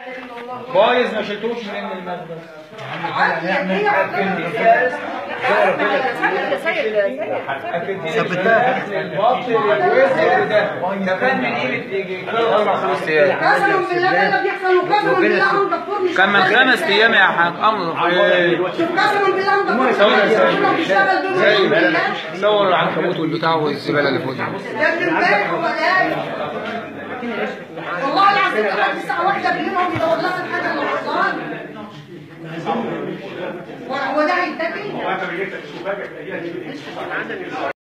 بايظ ما شلتوش من المخبز ثبتها. قسما بالله ده اللي بيحصل وقسما بالله انا دكتور كان من خمس ايام يا حاج امر قسما بالله انا دكتور بيشتغل دول صور العنكبوت والبتاع والزباله اللي فوق دي ده من امبارح وبلاش والله العظيم لحد الساعه 1 بالليل هو بيدور لها الحاجه اللي وصلها هو ده هيتاكل؟